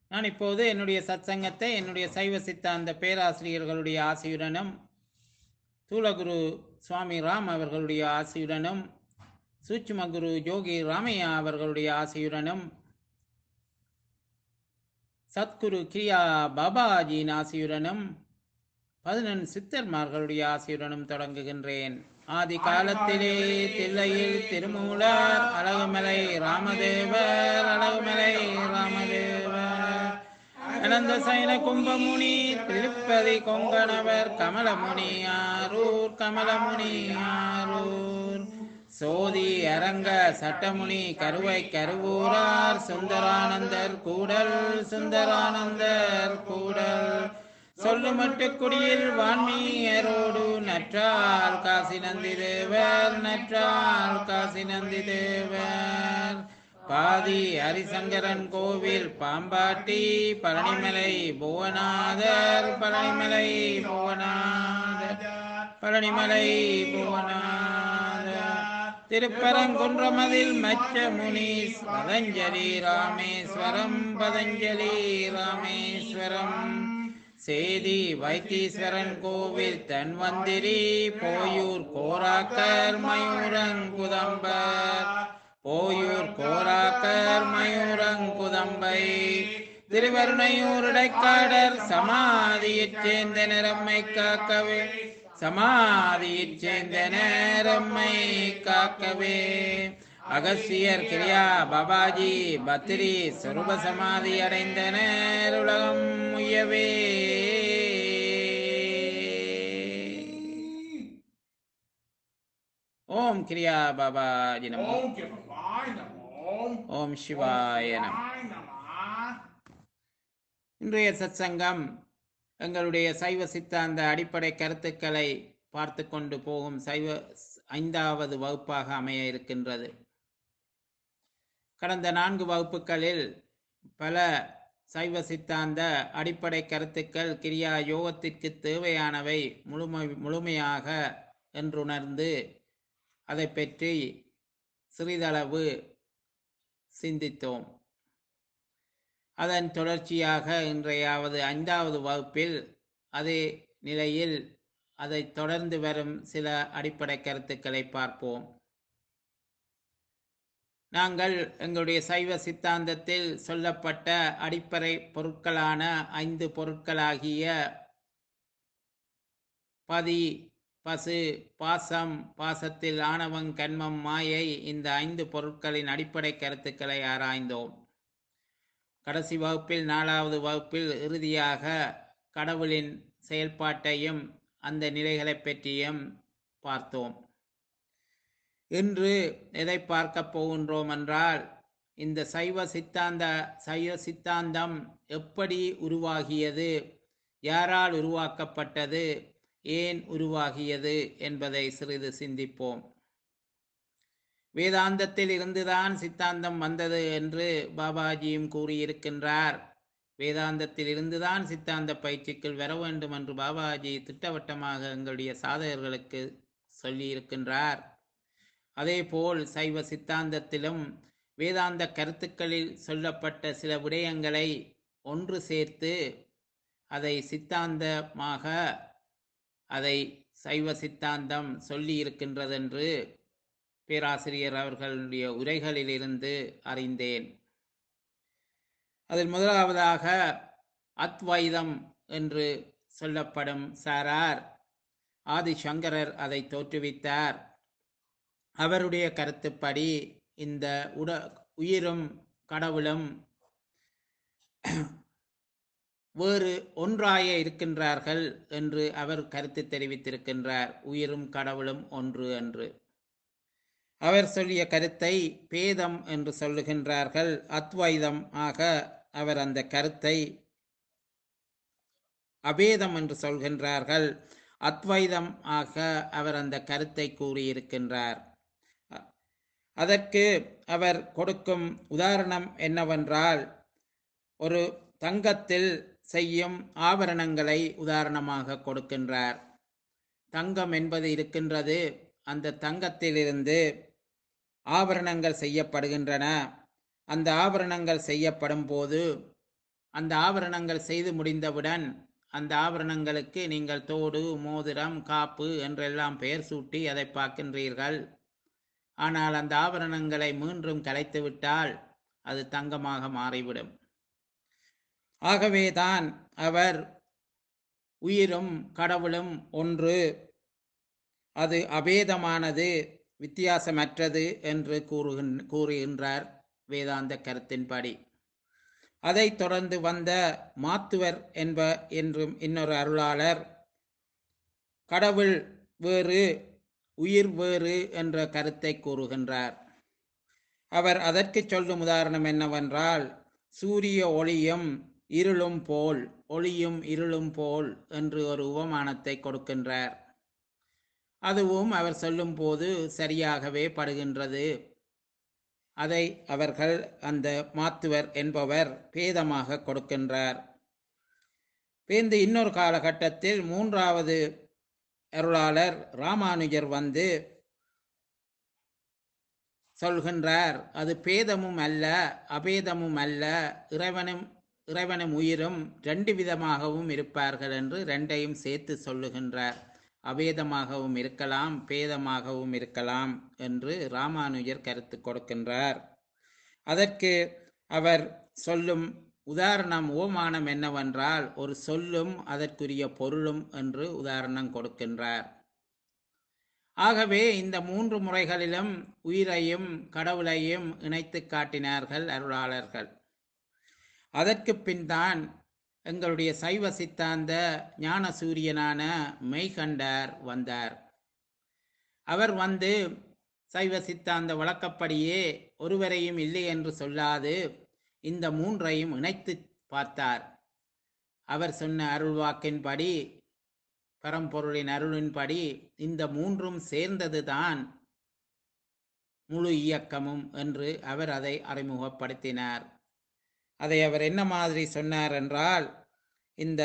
நான் இப்போது என்னுடைய சத்சங்கத்தை என்னுடைய சைவ சித்தாந்த பேராசிரியர்களுடைய ஆசையுடனும் தூலகுரு சுவாமி ராம் அவர்களுடைய ஆசையுடனும் சூட்சும குரு ஜோகி ராமையா அவர்களுடைய ஆசையுடனும் சத்குரு கிரியா பாபாஜியின் ஆசையுடனும் பதினெண் சித்தர்மார்களுடைய ஆசையுடனும் தொடங்குகின்றேன் ஆதி காலத்திலே தில்லையில் திருமூலர் அழகுமலை ராமதேவர் அழகுமலை ராமதேவர் அனந்த சைன கும்பமுனி திருப்பதி கொங்கணவர் கமலமுனி ஆரூர் கமலமுனி ஆரூர் சோதி அரங்க சட்டமுனி கருவை கருவூரார் சுந்தரானந்தர் கூடல் சுந்தரானந்தர் கூடல் சொல்லுமட்டு குடியில் வான்மீயரோடு நற்றால் காசி நந்தி தேவர் நற்றால் காசி நந்தி தேவர் பாதி ஹரிசங்கரன் கோவில் பாம்பாட்டி பழனிமலை புவனாதர் பழனிமலை புவனாதர் பழனிமலை புவனாதர் திருப்பரங்குன்றமதில் மச்ச முனி பதஞ்சலி ராமேஸ்வரம் பதஞ்சலி ராமேஸ்வரம் சேதி வைத்தீஸ்வரன் கோவில் தன்வந்திரி போயூர் கோராக்கர் மயூரங்குதம்பர் போயூர் கோராக்கர் மயூரங்குதம்பை திருவருணையூர் இடைக்காடர் சமாதியைச் சேர்ந்த நிறம்மை காக்கவே சமாதியைச் சேர்ந்த நேரம்மை காக்கவே அகஸ்தியர் கிரியா பாபாஜி பத்ரி சொருப சமாதி அடைந்தனர் உலகம் முயவே ஓம் கிரியா பாபாஜி நமோ ஓம் கிருபாய் நமோ ஓம் சிவாய நமோ சிவாய நம இன்றைய சத்சங்கம் எங்களுடைய சைவ சித்தாந்த அடிப்படை கருத்துக்களை பார்த்து கொண்டு போகும் சைவ ஐந்தாவது வகுப்பாக அமைய இருக்கின்றது கடந்த நான்கு வகுப்புகளில் பல சைவ சித்தாந்த அடிப்படை கருத்துக்கள் கிரியா யோகத்திற்கு தேவையானவை முழுமை முழுமையாக என்றுணர்ந்து அதை பற்றி சிறிதளவு சிந்தித்தோம் அதன் தொடர்ச்சியாக இன்றையாவது ஐந்தாவது வகுப்பில் அதே நிலையில் அதை தொடர்ந்து வரும் சில அடிப்படை கருத்துக்களை பார்ப்போம் நாங்கள் எங்களுடைய சைவ சித்தாந்தத்தில் சொல்லப்பட்ட அடிப்படை பொருட்களான ஐந்து பொருட்களாகிய பதி பசு பாசம் பாசத்தில் ஆணவம் கண்மம் மாயை இந்த ஐந்து பொருட்களின் அடிப்படை கருத்துக்களை ஆராய்ந்தோம் கடைசி வகுப்பில் நாலாவது வகுப்பில் இறுதியாக கடவுளின் செயல்பாட்டையும் அந்த நிலைகளை பற்றியும் பார்த்தோம் இன்று எதை பார்க்க போகின்றோம் என்றால் இந்த சைவ சித்தாந்த சைவ சித்தாந்தம் எப்படி உருவாகியது யாரால் உருவாக்கப்பட்டது ஏன் உருவாகியது என்பதை சிறிது சிந்திப்போம் வேதாந்தத்தில் இருந்துதான் சித்தாந்தம் வந்தது என்று பாபாஜியும் கூறியிருக்கின்றார் வேதாந்தத்தில் இருந்துதான் சித்தாந்த பயிற்சிக்குள் வர வேண்டும் என்று பாபாஜி திட்டவட்டமாக எங்களுடைய சாதகர்களுக்கு சொல்லியிருக்கின்றார் அதேபோல் சைவ சித்தாந்தத்திலும் வேதாந்த கருத்துக்களில் சொல்லப்பட்ட சில விடயங்களை ஒன்று சேர்த்து அதை சித்தாந்தமாக அதை சைவ சித்தாந்தம் சொல்லி இருக்கின்றது என்று பேராசிரியர் அவர்களுடைய உரைகளிலிருந்து அறிந்தேன் அதில் முதலாவதாக அத்வைதம் என்று சொல்லப்படும் சாரார் ஆதிசங்கரர் அதை தோற்றுவித்தார் அவருடைய கருத்துப்படி இந்த உட உயிரும் கடவுளும் வேறு ஒன்றாய இருக்கின்றார்கள் என்று அவர் கருத்து தெரிவித்திருக்கின்றார் உயிரும் கடவுளும் ஒன்று என்று அவர் சொல்லிய கருத்தை பேதம் என்று சொல்லுகின்றார்கள் அத்வைதம் ஆக அவர் அந்த கருத்தை அபேதம் என்று சொல்கின்றார்கள் அத்வைதம் ஆக அவர் அந்த கருத்தை கூறியிருக்கின்றார் அ- அதற்கு அவர் கொடுக்கும் உதாரணம் என்னவென்றால் ஒரு தங்கத்தில் செய்யும் ஆபரணங்களை உதாரணமாக கொடுக்கின்றார் தங்கம் என்பது இருக்கின்றது அந்த தங்கத்திலிருந்து ஆபரணங்கள் செய்யப்படுகின்றன அந்த ஆபரணங்கள் செய்யப்படும் போது அந்த ஆபரணங்கள் செய்து முடிந்தவுடன் அந்த ஆபரணங்களுக்கு நீங்கள் தோடு மோதிரம் காப்பு என்றெல்லாம் பெயர் சூட்டி அதை பார்க்கின்றீர்கள் ஆனால் அந்த ஆபரணங்களை மீண்டும் கலைத்துவிட்டால் அது தங்கமாக மாறிவிடும் ஆகவேதான் அவர் உயிரும் கடவுளும் ஒன்று அது அபேதமானது வித்தியாசமற்றது என்று கூறுகின் கூறுகின்றார் வேதாந்த கருத்தின்படி அதைத் தொடர்ந்து வந்த மாத்துவர் என்ப என்றும் இன்னொரு அருளாளர் கடவுள் வேறு உயிர் வேறு என்ற கருத்தை கூறுகின்றார் அவர் அதற்கு சொல்லும் உதாரணம் என்னவென்றால் சூரிய ஒளியும் இருளும் போல் ஒளியும் இருளும் போல் என்று ஒரு உவமானத்தை கொடுக்கின்றார் அதுவும் அவர் சொல்லும்போது சரியாகவே படுகின்றது அதை அவர்கள் அந்த மாத்துவர் என்பவர் பேதமாக கொடுக்கின்றார் பேந்து இன்னொரு காலகட்டத்தில் மூன்றாவது அருளாளர் ராமானுஜர் வந்து சொல்கின்றார் அது பேதமும் அல்ல அபேதமும் அல்ல இறைவனும் இறைவனும் உயிரும் ரெண்டு விதமாகவும் இருப்பார்கள் என்று ரெண்டையும் சேர்த்து சொல்லுகின்றார் அபேதமாகவும் இருக்கலாம் பேதமாகவும் இருக்கலாம் என்று ராமானுஜர் கருத்து கொடுக்கின்றார் அதற்கு அவர் சொல்லும் உதாரணம் ஓமானம் என்னவென்றால் ஒரு சொல்லும் அதற்குரிய பொருளும் என்று உதாரணம் கொடுக்கின்றார் ஆகவே இந்த மூன்று முறைகளிலும் உயிரையும் கடவுளையும் இணைத்து காட்டினார்கள் அருளாளர்கள் அதற்கு பின்தான் எங்களுடைய சைவ சித்தாந்த ஞான சூரியனான மெய்கண்டார் வந்தார் அவர் வந்து சைவ சித்தாந்த வழக்கப்படியே ஒருவரையும் இல்லை என்று சொல்லாது இந்த மூன்றையும் இணைத்து பார்த்தார் அவர் சொன்ன அருள்வாக்கின்படி பரம்பொருளின் அருளின்படி இந்த மூன்றும் சேர்ந்ததுதான் முழு இயக்கமும் என்று அவர் அதை அறிமுகப்படுத்தினார் அதை அவர் என்ன மாதிரி சொன்னார் என்றால் இந்த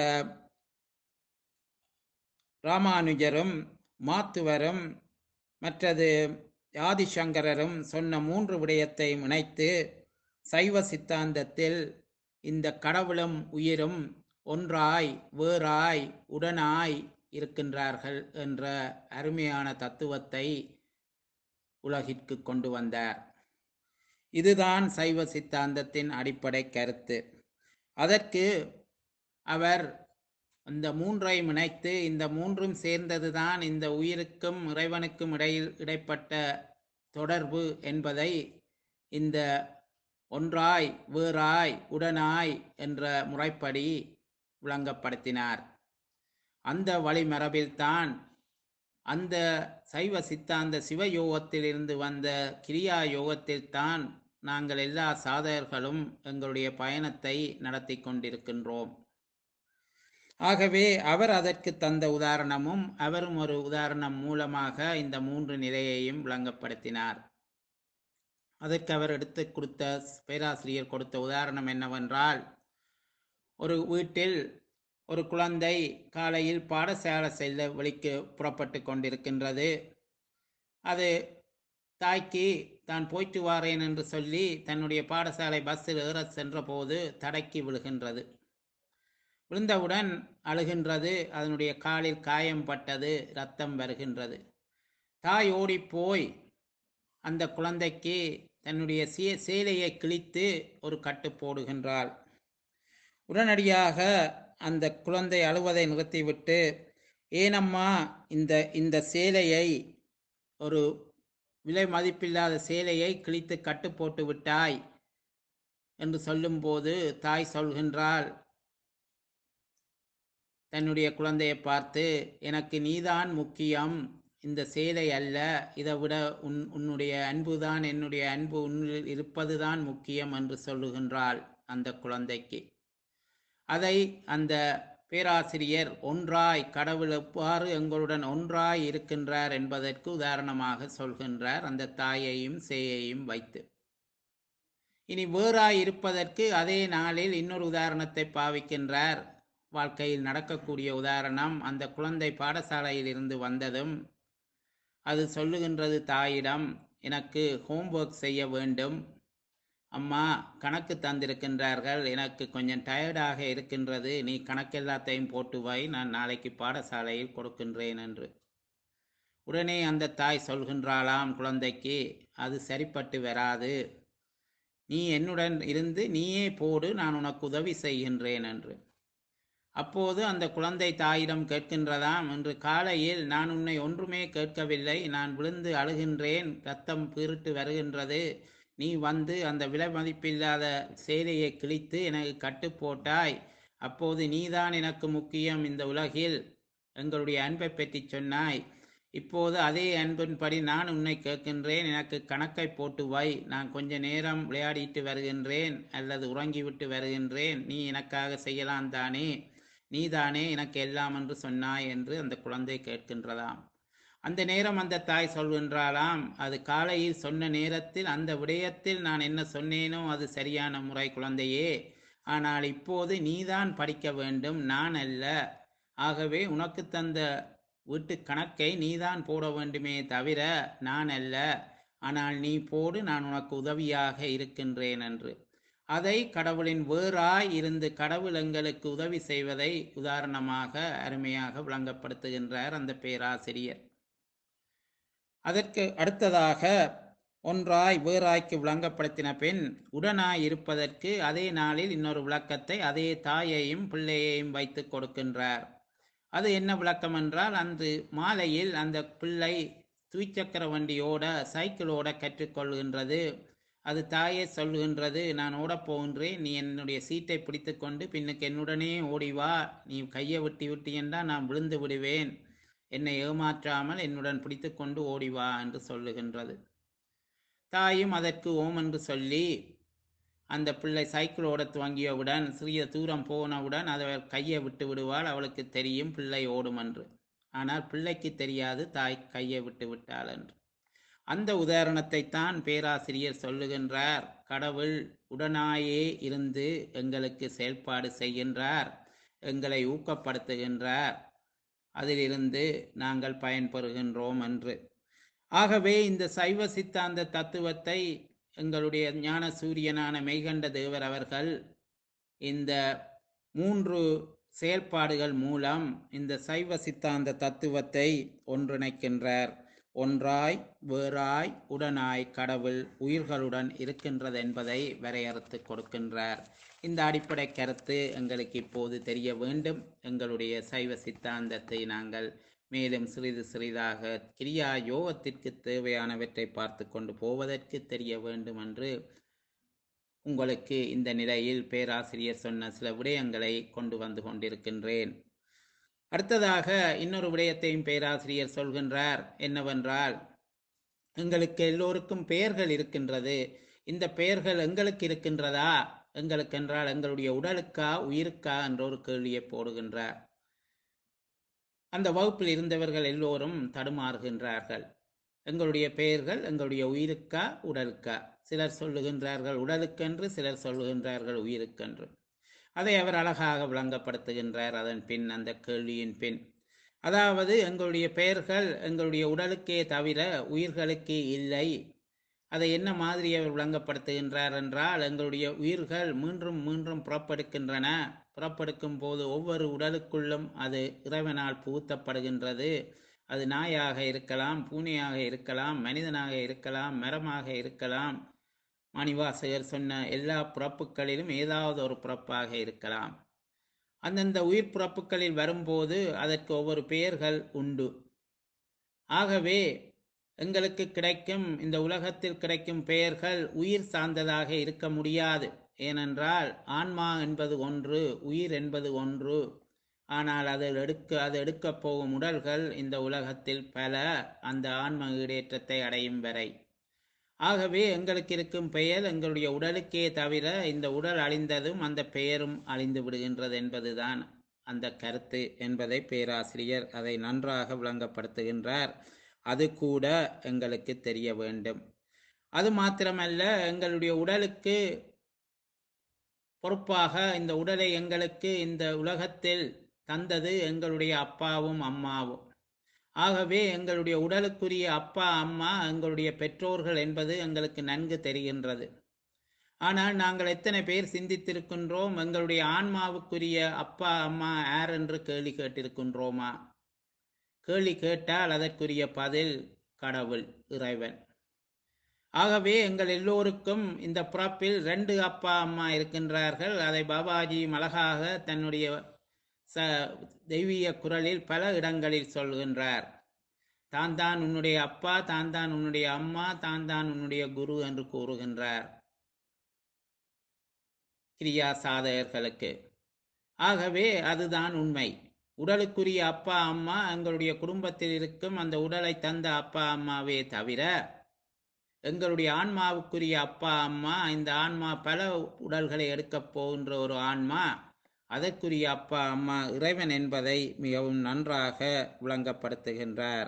ராமானுஜரும் மாத்துவரும் மற்றது ஆதிசங்கரரும் சொன்ன மூன்று விடயத்தையும் இணைத்து சைவ சித்தாந்தத்தில் இந்த கடவுளும் உயிரும் ஒன்றாய் வேறாய் உடனாய் இருக்கின்றார்கள் என்ற அருமையான தத்துவத்தை உலகிற்கு கொண்டு வந்தார் இதுதான் சைவ சித்தாந்தத்தின் அடிப்படை கருத்து அதற்கு அவர் இந்த மூன்றையும் இணைத்து இந்த மூன்றும் சேர்ந்ததுதான் இந்த உயிருக்கும் இறைவனுக்கும் இடையில் இடைப்பட்ட தொடர்பு என்பதை இந்த ஒன்றாய் வேறாய் உடனாய் என்ற முறைப்படி விளங்கப்படுத்தினார் அந்த வழிமரபில்தான் அந்த சைவ சித்தாந்த சிவயோகத்திலிருந்து வந்த கிரியா யோகத்தில்தான் நாங்கள் எல்லா சாதகர்களும் எங்களுடைய பயணத்தை நடத்தி கொண்டிருக்கின்றோம் ஆகவே அவர் அதற்கு தந்த உதாரணமும் அவரும் ஒரு உதாரணம் மூலமாக இந்த மூன்று நிலையையும் விளங்கப்படுத்தினார் அதற்கு அவர் எடுத்து கொடுத்த பேராசிரியர் கொடுத்த உதாரணம் என்னவென்றால் ஒரு வீட்டில் ஒரு குழந்தை காலையில் பாடசாலை செல்ல வழிக்கு புறப்பட்டு கொண்டிருக்கின்றது அது தாய்க்கு தான் போய்ட்டு வாரேன் என்று சொல்லி தன்னுடைய பாடசாலை பஸ்ஸில் ஏற சென்றபோது தடக்கி விழுகின்றது விழுந்தவுடன் அழுகின்றது அதனுடைய காலில் காயம் பட்டது ரத்தம் வருகின்றது தாய் ஓடிப்போய் அந்த குழந்தைக்கு தன்னுடைய சே சேலையை கிழித்து ஒரு கட்டு போடுகின்றாள் உடனடியாக அந்த குழந்தை அழுவதை நிறுத்திவிட்டு ஏனம்மா இந்த இந்த சேலையை ஒரு விலை மதிப்பில்லாத சேலையை கிழித்து கட்டு போட்டு விட்டாய் என்று சொல்லும்போது தாய் சொல்கின்றாள் தன்னுடைய குழந்தையை பார்த்து எனக்கு நீதான் முக்கியம் இந்த சேலை அல்ல இதை விட உன் உன்னுடைய அன்புதான் என்னுடைய அன்பு உன்னில் இருப்பதுதான் முக்கியம் என்று சொல்லுகின்றாள் அந்த குழந்தைக்கு அதை அந்த பேராசிரியர் ஒன்றாய் கடவுள் எவ்வாறு எங்களுடன் ஒன்றாய் இருக்கின்றார் என்பதற்கு உதாரணமாக சொல்கின்றார் அந்த தாயையும் சேயையும் வைத்து இனி வேறாய் இருப்பதற்கு அதே நாளில் இன்னொரு உதாரணத்தை பாவிக்கின்றார் வாழ்க்கையில் நடக்கக்கூடிய உதாரணம் அந்த குழந்தை பாடசாலையில் இருந்து வந்ததும் அது சொல்லுகின்றது தாயிடம் எனக்கு ஹோம்ஒர்க் செய்ய வேண்டும் அம்மா கணக்கு தந்திருக்கின்றார்கள் எனக்கு கொஞ்சம் டயர்டாக இருக்கின்றது நீ கணக்கு எல்லாத்தையும் போட்டு வை நான் நாளைக்கு பாடசாலையில் கொடுக்கின்றேன் என்று உடனே அந்த தாய் சொல்கின்றாளாம் குழந்தைக்கு அது சரிப்பட்டு வராது நீ என்னுடன் இருந்து நீயே போடு நான் உனக்கு உதவி செய்கின்றேன் என்று அப்போது அந்த குழந்தை தாயிடம் கேட்கின்றதாம் இன்று காலையில் நான் உன்னை ஒன்றுமே கேட்கவில்லை நான் விழுந்து அழுகின்றேன் ரத்தம் பீரிட்டு வருகின்றது நீ வந்து அந்த விலை மதிப்பில்லாத சேலையை கிழித்து எனக்கு கட்டு போட்டாய் அப்போது நீதான் எனக்கு முக்கியம் இந்த உலகில் எங்களுடைய அன்பை பற்றி சொன்னாய் இப்போது அதே அன்பின்படி நான் உன்னை கேட்கின்றேன் எனக்கு கணக்கை போட்டு வை நான் கொஞ்ச நேரம் விளையாடிட்டு வருகின்றேன் அல்லது உறங்கிவிட்டு வருகின்றேன் நீ எனக்காக செய்யலாம் தானே நீதானே எனக்கு எல்லாம் என்று சொன்னாய் என்று அந்த குழந்தை கேட்கின்றதாம் அந்த நேரம் அந்த தாய் சொல்கின்றாளாம் அது காலையில் சொன்ன நேரத்தில் அந்த விடயத்தில் நான் என்ன சொன்னேனோ அது சரியான முறை குழந்தையே ஆனால் இப்போது நீதான் படிக்க வேண்டும் நான் அல்ல ஆகவே உனக்கு தந்த வீட்டு கணக்கை நீதான் போட வேண்டுமே தவிர நான் அல்ல ஆனால் நீ போடு நான் உனக்கு உதவியாக இருக்கின்றேன் என்று அதை கடவுளின் வேறாய் இருந்து கடவுள் எங்களுக்கு உதவி செய்வதை உதாரணமாக அருமையாக விளங்கப்படுத்துகின்றார் அந்த பேராசிரியர் அதற்கு அடுத்ததாக ஒன்றாய் வேறாய்க்கு விளங்கப்படுத்தின பின் உடனாய் இருப்பதற்கு அதே நாளில் இன்னொரு விளக்கத்தை அதே தாயையும் பிள்ளையையும் வைத்து கொடுக்கின்றார் அது என்ன விளக்கம் என்றால் அன்று மாலையில் அந்த பிள்ளை துவிச்சக்கர வண்டியோட சைக்கிளோட கற்றுக்கொள்கின்றது அது தாயே சொல்கின்றது நான் ஓடப் போகின்றேன் நீ என்னுடைய சீட்டை பிடித்துக்கொண்டு பின்னுக்கு என்னுடனே ஓடி வா நீ கையை விட்டி விட்டி என்றால் நான் விழுந்து விடுவேன் என்னை ஏமாற்றாமல் என்னுடன் பிடித்துக்கொண்டு ஓடி வா என்று சொல்லுகின்றது தாயும் அதற்கு ஓம் என்று சொல்லி அந்த பிள்ளை சைக்கிளோட துவங்கியவுடன் சிறிய தூரம் போனவுடன் அதை கையை விட்டு விடுவாள் அவளுக்கு தெரியும் பிள்ளை ஓடும் என்று ஆனால் பிள்ளைக்கு தெரியாது தாய் கையை விட்டு விட்டாள் என்று அந்த உதாரணத்தை தான் பேராசிரியர் சொல்லுகின்றார் கடவுள் உடனாயே இருந்து எங்களுக்கு செயல்பாடு செய்கின்றார் எங்களை ஊக்கப்படுத்துகின்றார் அதிலிருந்து நாங்கள் பயன்பெறுகின்றோம் என்று ஆகவே இந்த சைவ சித்தாந்த தத்துவத்தை எங்களுடைய ஞான சூரியனான மெய்கண்ட தேவர் அவர்கள் இந்த மூன்று செயல்பாடுகள் மூலம் இந்த சைவ சித்தாந்த தத்துவத்தை ஒன்றிணைக்கின்றார் ஒன்றாய் வேறாய் உடனாய் கடவுள் உயிர்களுடன் இருக்கின்றது என்பதை வரையறுத்து கொடுக்கின்றார் இந்த அடிப்படை கருத்து எங்களுக்கு இப்போது தெரிய வேண்டும் எங்களுடைய சைவ சித்தாந்தத்தை நாங்கள் மேலும் சிறிது சிறிதாக கிரியா யோகத்திற்கு தேவையானவற்றை பார்த்து கொண்டு போவதற்கு தெரிய வேண்டும் என்று உங்களுக்கு இந்த நிலையில் பேராசிரியர் சொன்ன சில விடயங்களை கொண்டு வந்து கொண்டிருக்கின்றேன் அடுத்ததாக இன்னொரு விடயத்தையும் பேராசிரியர் சொல்கின்றார் என்னவென்றால் எங்களுக்கு எல்லோருக்கும் பெயர்கள் இருக்கின்றது இந்த பெயர்கள் எங்களுக்கு இருக்கின்றதா எங்களுக்கென்றால் எங்களுடைய உடலுக்கா உயிருக்கா என்ற ஒரு கேள்வியை போடுகின்றார் அந்த வகுப்பில் இருந்தவர்கள் எல்லோரும் தடுமாறுகின்றார்கள் எங்களுடைய பெயர்கள் எங்களுடைய உயிருக்கா உடலுக்கா சிலர் சொல்லுகின்றார்கள் உடலுக்கென்று சிலர் சொல்லுகின்றார்கள் உயிருக்கென்று அதை அவர் அழகாக விளங்கப்படுத்துகின்றார் அதன் பின் அந்த கேள்வியின் பின் அதாவது எங்களுடைய பெயர்கள் எங்களுடைய உடலுக்கே தவிர உயிர்களுக்கு இல்லை அதை என்ன மாதிரி அவர் விளங்கப்படுத்துகின்றார் என்றால் எங்களுடைய உயிர்கள் மீண்டும் மீண்டும் புறப்படுக்கின்றன புறப்படுக்கும் போது ஒவ்வொரு உடலுக்குள்ளும் அது இறைவனால் புகுத்தப்படுகின்றது அது நாயாக இருக்கலாம் பூனையாக இருக்கலாம் மனிதனாக இருக்கலாம் மரமாக இருக்கலாம் மணிவாசகர் சொன்ன எல்லா பிறப்புகளிலும் ஏதாவது ஒரு பிறப்பாக இருக்கலாம் அந்தந்த உயிர் பிறப்புகளில் வரும்போது அதற்கு ஒவ்வொரு பெயர்கள் உண்டு ஆகவே எங்களுக்கு கிடைக்கும் இந்த உலகத்தில் கிடைக்கும் பெயர்கள் உயிர் சார்ந்ததாக இருக்க முடியாது ஏனென்றால் ஆன்மா என்பது ஒன்று உயிர் என்பது ஒன்று ஆனால் அது எடுக்க அது எடுக்கப் போகும் உடல்கள் இந்த உலகத்தில் பல அந்த ஆன்ம ஈடேற்றத்தை அடையும் வரை ஆகவே எங்களுக்கு இருக்கும் பெயர் எங்களுடைய உடலுக்கே தவிர இந்த உடல் அழிந்ததும் அந்த பெயரும் அழிந்து விடுகின்றது என்பதுதான் அந்த கருத்து என்பதை பேராசிரியர் அதை நன்றாக விளங்கப்படுத்துகின்றார் அது கூட எங்களுக்கு தெரிய வேண்டும் அது மாத்திரமல்ல எங்களுடைய உடலுக்கு பொறுப்பாக இந்த உடலை எங்களுக்கு இந்த உலகத்தில் தந்தது எங்களுடைய அப்பாவும் அம்மாவும் ஆகவே எங்களுடைய உடலுக்குரிய அப்பா அம்மா எங்களுடைய பெற்றோர்கள் என்பது எங்களுக்கு நன்கு தெரிகின்றது ஆனால் நாங்கள் எத்தனை பேர் சிந்தித்திருக்கின்றோம் எங்களுடைய ஆன்மாவுக்குரிய அப்பா அம்மா யார் என்று கேள்வி கேட்டிருக்கின்றோமா கேள்வி கேட்டால் அதற்குரிய பதில் கடவுள் இறைவன் ஆகவே எங்கள் எல்லோருக்கும் இந்த பிறப்பில் ரெண்டு அப்பா அம்மா இருக்கின்றார்கள் அதை பாபாஜி அழகாக தன்னுடைய ச தெய்வீக குரலில் பல இடங்களில் சொல்கின்றார் தான் தான் உன்னுடைய அப்பா தான் தான் உன்னுடைய அம்மா தான் தான் உன்னுடைய குரு என்று கூறுகின்றார் கிரியா சாதகர்களுக்கு ஆகவே அதுதான் உண்மை உடலுக்குரிய அப்பா அம்மா எங்களுடைய குடும்பத்தில் இருக்கும் அந்த உடலை தந்த அப்பா அம்மாவே தவிர எங்களுடைய ஆன்மாவுக்குரிய அப்பா அம்மா இந்த ஆன்மா பல உடல்களை எடுக்கப் போகின்ற ஒரு ஆன்மா அதற்குரிய அப்பா அம்மா இறைவன் என்பதை மிகவும் நன்றாக விளங்கப்படுத்துகின்றார்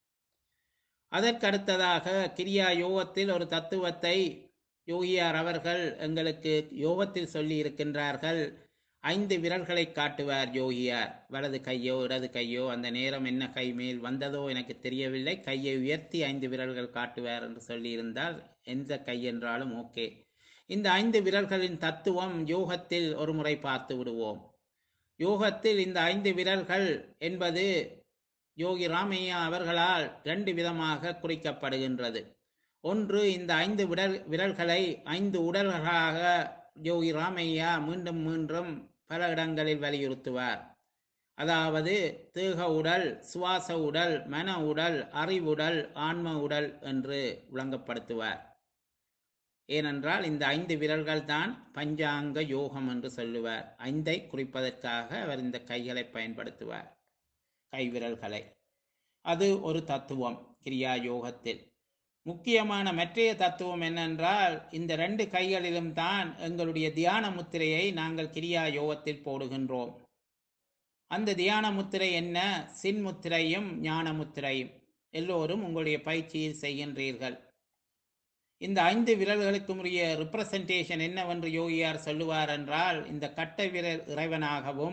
அதற்கடுத்ததாக கிரியா யோகத்தில் ஒரு தத்துவத்தை யோகியார் அவர்கள் எங்களுக்கு யோகத்தில் சொல்லி இருக்கின்றார்கள் ஐந்து விரல்களை காட்டுவார் யோகியார் வலது கையோ இடது கையோ அந்த நேரம் என்ன கை மேல் வந்ததோ எனக்கு தெரியவில்லை கையை உயர்த்தி ஐந்து விரல்கள் காட்டுவார் என்று சொல்லியிருந்தால் எந்த கை என்றாலும் ஓகே இந்த ஐந்து விரல்களின் தத்துவம் யோகத்தில் ஒரு முறை பார்த்து விடுவோம் யோகத்தில் இந்த ஐந்து விரல்கள் என்பது யோகி ராமையா அவர்களால் ரெண்டு விதமாக குறிக்கப்படுகின்றது ஒன்று இந்த ஐந்து விரல் விரல்களை ஐந்து உடல்களாக யோகி ராமையா மீண்டும் மீண்டும் பல இடங்களில் வலியுறுத்துவார் அதாவது தேக உடல் சுவாச உடல் மன உடல் அறிவுடல் ஆன்ம உடல் என்று விளங்கப்படுத்துவார் ஏனென்றால் இந்த ஐந்து விரல்கள் தான் பஞ்சாங்க யோகம் என்று சொல்லுவார் ஐந்தை குறிப்பதற்காக அவர் இந்த கைகளை பயன்படுத்துவார் கைவிரல்களை அது ஒரு தத்துவம் கிரியா யோகத்தில் முக்கியமான மற்றைய தத்துவம் என்னென்றால் இந்த ரெண்டு கைகளிலும் தான் எங்களுடைய தியான முத்திரையை நாங்கள் கிரியா யோகத்தில் போடுகின்றோம் அந்த தியான முத்திரை என்ன சின் முத்திரையும் ஞான முத்திரையும் எல்லோரும் உங்களுடைய பயிற்சியில் செய்கின்றீர்கள் இந்த ஐந்து விரல்களுக்கும் உரிய ரிப்ரசன்டேஷன் என்னவென்று யோகியார் சொல்லுவார் என்றால் இந்த கட்டை விரல் இறைவனாகவும்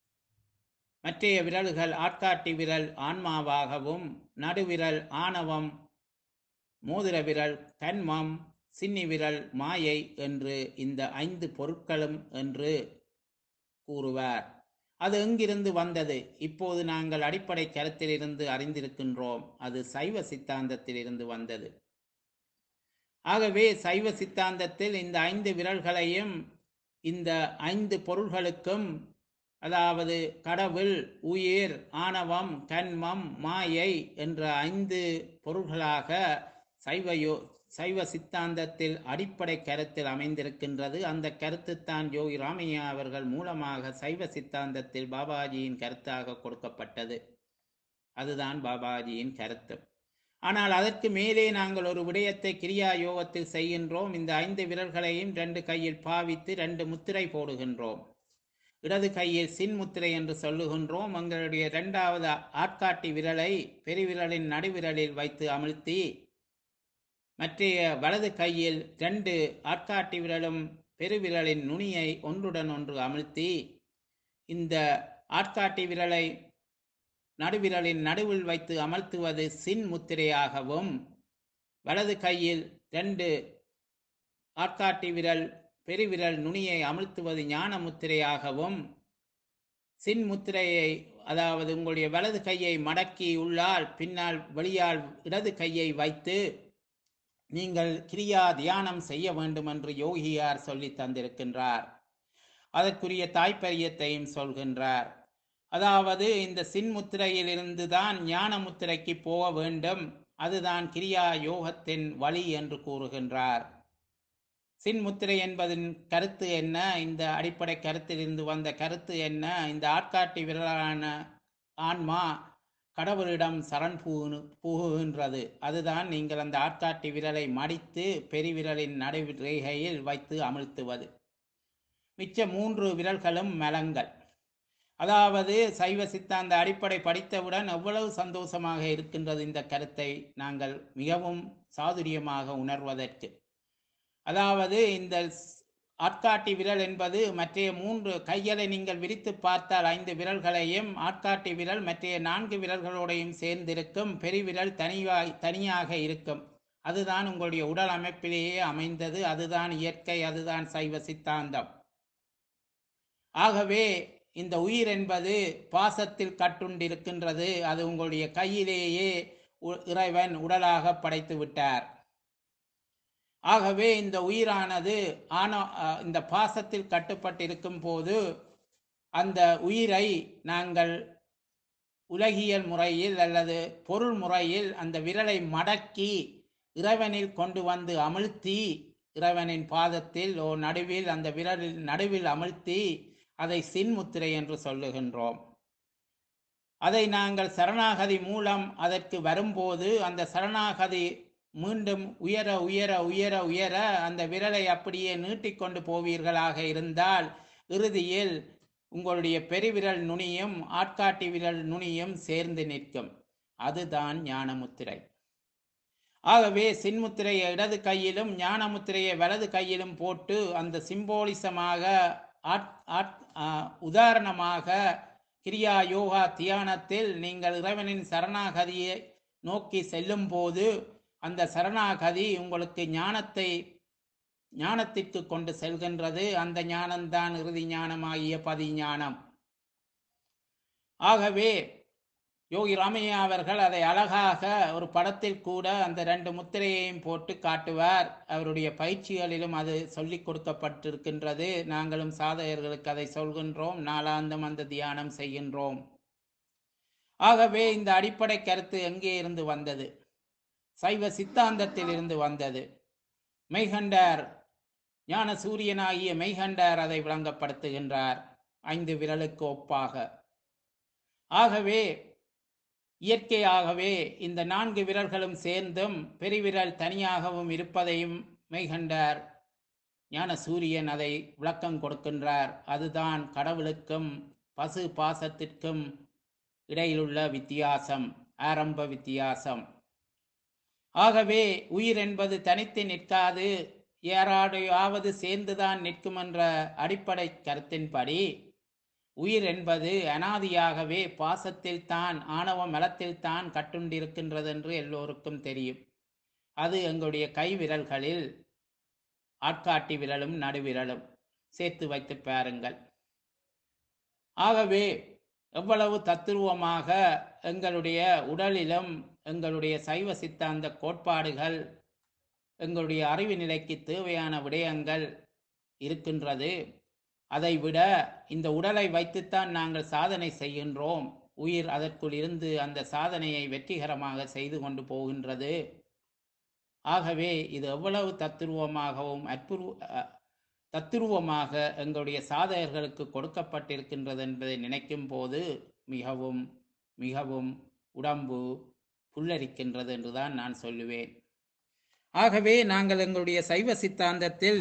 மற்றைய விரல்கள் ஆட்காட்டி விரல் ஆன்மாவாகவும் நடுவிரல் ஆணவம் மோதிர விரல் கண்மம் சின்னி விரல் மாயை என்று இந்த ஐந்து பொருட்களும் என்று கூறுவார் அது எங்கிருந்து வந்தது இப்போது நாங்கள் அடிப்படை கருத்திலிருந்து அறிந்திருக்கின்றோம் அது சைவ சித்தாந்தத்தில் இருந்து வந்தது ஆகவே சைவ சித்தாந்தத்தில் இந்த ஐந்து விரல்களையும் இந்த ஐந்து பொருள்களுக்கும் அதாவது கடவுள் உயிர் ஆணவம் கண்மம் மாயை என்ற ஐந்து பொருள்களாக சைவ யோ சைவ சித்தாந்தத்தில் அடிப்படை கருத்தில் அமைந்திருக்கின்றது அந்த கருத்து தான் யோகி ராமையா அவர்கள் மூலமாக சைவ சித்தாந்தத்தில் பாபாஜியின் கருத்தாக கொடுக்கப்பட்டது அதுதான் பாபாஜியின் கருத்து ஆனால் அதற்கு மேலே நாங்கள் ஒரு விடயத்தை கிரியா யோகத்தில் செய்கின்றோம் இந்த ஐந்து விரல்களையும் ரெண்டு கையில் பாவித்து ரெண்டு முத்திரை போடுகின்றோம் இடது கையில் சின் முத்திரை என்று சொல்லுகின்றோம் எங்களுடைய இரண்டாவது ஆட்காட்டி விரலை பெருவிரலின் நடுவிரலில் வைத்து அமிழ்த்தி மற்றைய வலது கையில் ரெண்டு ஆட்காட்டி விரலும் பெருவிரலின் நுனியை ஒன்றுடன் ஒன்று அமிழ்த்தி இந்த ஆட்காட்டி விரலை நடுவிரலின் நடுவில் வைத்து அமர்த்துவது சின் முத்திரையாகவும் வலது கையில் ரெண்டு ஆட்காட்டி விரல் பெருவிரல் நுனியை அமர்த்துவது ஞான முத்திரையாகவும் சின் முத்திரையை அதாவது உங்களுடைய வலது கையை மடக்கி உள்ளால் பின்னால் வெளியால் இடது கையை வைத்து நீங்கள் கிரியா தியானம் செய்ய வேண்டும் என்று யோகியார் சொல்லி தந்திருக்கின்றார் அதற்குரிய தாய்ப்பரியத்தையும் சொல்கின்றார் அதாவது இந்த சின்முத்திரையில் இருந்துதான் ஞான முத்திரைக்கு போக வேண்டும் அதுதான் கிரியா யோகத்தின் வழி என்று கூறுகின்றார் சின்முத்திரை என்பதன் கருத்து என்ன இந்த அடிப்படை கருத்திலிருந்து வந்த கருத்து என்ன இந்த ஆட்காட்டி விரலான ஆன்மா கடவுளிடம் சரண் புகு புகுகின்றது அதுதான் நீங்கள் அந்த ஆட்காட்டி விரலை மடித்து பெருவிரலின் நடுரேகையில் வைத்து அமிழ்த்துவது மிச்ச மூன்று விரல்களும் மலங்கள் அதாவது சைவ சித்தாந்த அடிப்படை படித்தவுடன் எவ்வளவு சந்தோஷமாக இருக்கின்றது இந்த கருத்தை நாங்கள் மிகவும் சாதுரியமாக உணர்வதற்கு அதாவது இந்த ஆட்காட்டி விரல் என்பது மற்றைய மூன்று கைகளை நீங்கள் விரித்து பார்த்தால் ஐந்து விரல்களையும் ஆட்காட்டி விரல் மற்றைய நான்கு விரல்களோடையும் சேர்ந்திருக்கும் பெருவிரல் தனியாய் தனியாக இருக்கும் அதுதான் உங்களுடைய உடல் அமைப்பிலேயே அமைந்தது அதுதான் இயற்கை அதுதான் சைவ சித்தாந்தம் ஆகவே இந்த உயிர் என்பது பாசத்தில் கட்டுண்டிருக்கின்றது அது உங்களுடைய கையிலேயே உ- இறைவன் உடலாக படைத்து விட்டார் ஆகவே இந்த உயிரானது ஆன அஹ், இந்த பாசத்தில் கட்டுப்பட்டிருக்கும் போது அந்த உயிரை நாங்கள் உலகியல் முறையில் அல்லது பொருள் முறையில் அந்த விரலை மடக்கி இறைவனில் கொண்டு வந்து அமிழ்த்தி இறைவனின் பாதத்தில் ஓ நடுவில் அந்த விரலில் நடுவில் அமிழ்த்தி அதை சின்முத்திரை என்று சொல்லுகின்றோம் அதை நாங்கள் சரணாகதி மூலம் அதற்கு வரும்போது அந்த சரணாகதி மீண்டும் உயர உயர உயர உயர அந்த விரலை அப்படியே நீட்டிக்கொண்டு போவீர்களாக இருந்தால் இறுதியில் உங்களுடைய பெருவிரல் நுனியும் ஆட்காட்டி விரல் நுனியும் சேர்ந்து நிற்கும் அதுதான் ஞானமுத்திரை ஆகவே சின்முத்திரையை இடது கையிலும் ஞானமுத்திரையை வலது கையிலும் போட்டு அந்த சிம்போலிசமாக ஆட் ஆட் ஆ, உதாரணமாக கிரியா யோகா தியானத்தில் நீங்கள் இறைவனின் சரணாகதியை நோக்கி செல்லும் போது அந்த சரணாகதி உங்களுக்கு ஞானத்தை ஞானத்திற்கு கொண்டு செல்கின்றது அந்த ஞானம்தான் இறுதி ஞானமாகிய பதி ஞானம் ஆகவே யோகி ராமையா அவர்கள் அதை அழகாக ஒரு படத்தில் கூட அந்த ரெண்டு முத்திரையையும் போட்டு காட்டுவார் அவருடைய பயிற்சிகளிலும் அது சொல்லிக் கொடுக்கப்பட்டிருக்கின்றது நாங்களும் சாதகர்களுக்கு அதை சொல்கின்றோம் நாளாந்தம் அந்த தியானம் செய்கின்றோம் ஆகவே இந்த அடிப்படை கருத்து எங்கே இருந்து வந்தது சைவ சித்தாந்தத்தில் இருந்து வந்தது மெய்கண்டார் ஞான சூரியனாகிய மெய்கண்டார் அதை விளங்கப்படுத்துகின்றார் ஐந்து விரலுக்கு ஒப்பாக ஆகவே இயற்கையாகவே இந்த நான்கு விரல்களும் சேர்ந்தும் பெருவிரல் தனியாகவும் இருப்பதையும் மெய்கண்டார் ஞான சூரியன் அதை விளக்கம் கொடுக்கின்றார் அதுதான் கடவுளுக்கும் பசு பாசத்திற்கும் இடையிலுள்ள வித்தியாசம் ஆரம்ப வித்தியாசம் ஆகவே உயிர் என்பது தனித்து நிற்காது யாராடையாவது சேர்ந்துதான் நிற்கும் என்ற அடிப்படை கருத்தின்படி உயிர் என்பது அனாதியாகவே பாசத்தில் தான் ஆணவ மலத்தில் தான் கட்டுண்டிருக்கின்றது என்று எல்லோருக்கும் தெரியும் அது எங்களுடைய கை விரல்களில் ஆட்காட்டி விரலும் நடுவிரலும் சேர்த்து வைத்து பாருங்கள் ஆகவே எவ்வளவு தத்துருவமாக எங்களுடைய உடலிலும் எங்களுடைய சைவ சித்தாந்த கோட்பாடுகள் எங்களுடைய அறிவு நிலைக்கு தேவையான விடயங்கள் இருக்கின்றது அதைவிட இந்த உடலை வைத்துத்தான் நாங்கள் சாதனை செய்கின்றோம் உயிர் அதற்குள் இருந்து அந்த சாதனையை வெற்றிகரமாக செய்து கொண்டு போகின்றது ஆகவே இது எவ்வளவு தத்துருவமாகவும் அற்புரு அ- தத்துருவமாக எங்களுடைய சாதகர்களுக்கு கொடுக்கப்பட்டிருக்கின்றது என்பதை நினைக்கும் போது மிகவும் மிகவும் உடம்பு புல்லரிக்கின்றது என்றுதான் நான் சொல்லுவேன் ஆகவே நாங்கள் எங்களுடைய சைவ சித்தாந்தத்தில்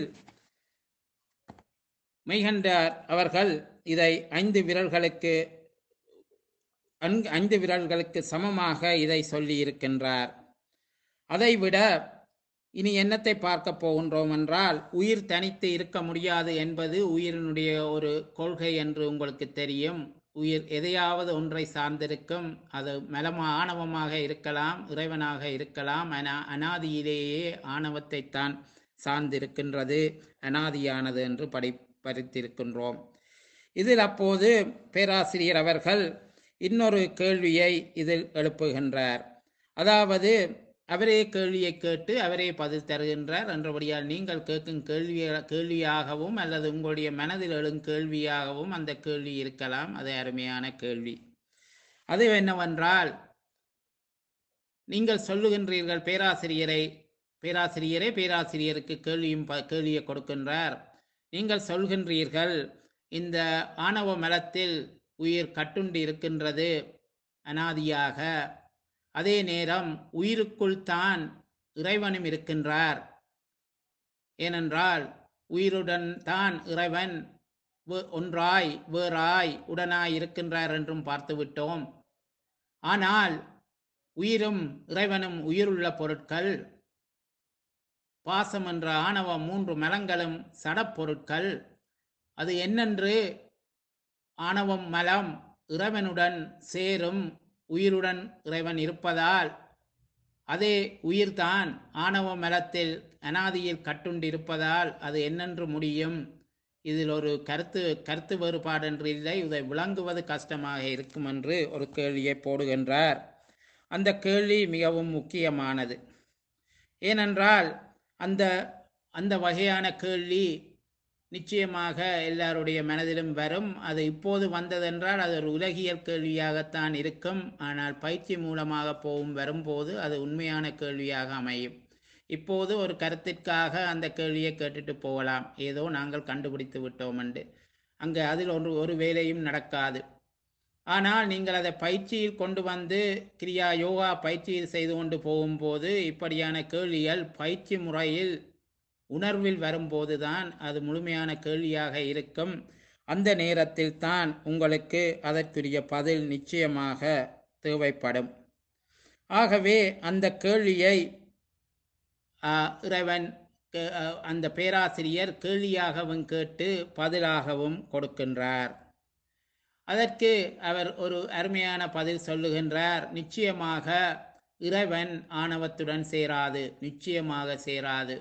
மெய்கண்டார் அவர்கள் இதை ஐந்து விரல்களுக்கு அன்- ஐந்து விரல்களுக்கு சமமாக இதை சொல்லி இருக்கின்றார் அதைவிட இனி என்னத்தை பார்க்க போகின்றோம் என்றால் உயிர் தனித்து இருக்க முடியாது என்பது உயிரினுடைய ஒரு கொள்கை என்று உங்களுக்கு தெரியும் உயிர் எதையாவது ஒன்றை சார்ந்திருக்கும் அது மலமா ஆணவமாக இருக்கலாம் இறைவனாக இருக்கலாம் அனா அனாதியிலேயே ஆணவத்தை தான் சார்ந்திருக்கின்றது அனாதியானது என்று படி படித்திருக்கின்றோம் இதில் அப்போது பேராசிரியர் அவர்கள் இன்னொரு கேள்வியை இதில் எழுப்புகின்றார் அதாவது அவரே கேள்வியை கேட்டு அவரே பதில் தருகின்றார் என்றபடியால் நீங்கள் கேட்கும் கேள்வி கேள்வியாகவும் அல்லது உங்களுடைய மனதில் எழும் கேள்வியாகவும் அந்த கேள்வி இருக்கலாம் அது அருமையான கேள்வி அது என்னவென்றால் நீங்கள் சொல்லுகின்றீர்கள் பேராசிரியரை பேராசிரியரே பேராசிரியருக்கு கேள்வியும் ப- கேள்வியை கொடுக்கின்றார் நீங்கள் சொல்கின்றீர்கள் இந்த ஆணவ மலத்தில் உயிர் கட்டுண்டு இருக்கின்றது அனாதியாக அதே நேரம் உயிருக்குள் தான் இறைவனும் இருக்கின்றார் ஏனென்றால் உயிருடன் தான் இறைவன் வே- ஒன்றாய் வேறாய் உடனாய் இருக்கின்றார் என்றும் பார்த்துவிட்டோம் ஆனால் உயிரும் இறைவனும் உயிருள்ள பொருட்கள் பாசம் என்ற ஆணவ மூன்று மலங்களும் சடப்பொருட்கள் அது என்னென்று ஆணவம் மலம் இறைவனுடன் சேரும் உயிருடன் இறைவன் இருப்பதால் அதே உயிர்தான் ஆணவ மலத்தில் அனாதியில் கட்டுண்டிருப்பதால் அது என்னென்று முடியும் இதில் ஒரு கருத்து கருத்து வேறுபாடு என்று இல்லை இதை விளங்குவது கஷ்டமாக இருக்கும் என்று ஒரு கேள்வியை போடுகின்றார் அந்த கேள்வி மிகவும் முக்கியமானது ஏனென்றால் அந்த அந்த வகையான கேள்வி நிச்சயமாக எல்லாருடைய மனதிலும் வரும் அது இப்போது வந்ததென்றால் அது ஒரு உலகியல் கேள்வியாகத்தான் இருக்கும் ஆனால் பயிற்சி மூலமாக போகும் வரும்போது அது உண்மையான கேள்வியாக அமையும் இப்போது ஒரு கருத்திற்காக அந்த கேள்வியை கேட்டுட்டு போகலாம் ஏதோ நாங்கள் கண்டுபிடித்து விட்டோம் என்று அங்கே அதில் ஒன்று ஒரு வேலையும் நடக்காது ஆனால் நீங்கள் அதை பயிற்சியில் கொண்டு வந்து கிரியா யோகா பயிற்சியில் செய்து கொண்டு போகும்போது இப்படியான கேள்விகள் பயிற்சி முறையில் உணர்வில் வரும்போது தான் அது முழுமையான கேள்வியாக இருக்கும் அந்த நேரத்தில் தான் உங்களுக்கு அதற்குரிய பதில் நிச்சயமாக தேவைப்படும் ஆகவே அந்த கேள்வியை ஆ, இறைவன் கே- ஆ, அந்த பேராசிரியர் கேள்வியாகவும் கேட்டு பதிலாகவும் கொடுக்கின்றார் அதற்கு அவர் ஒரு அருமையான பதில் சொல்லுகின்றார் நிச்சயமாக இறைவன் ஆணவத்துடன் சேராது நிச்சயமாக சேராது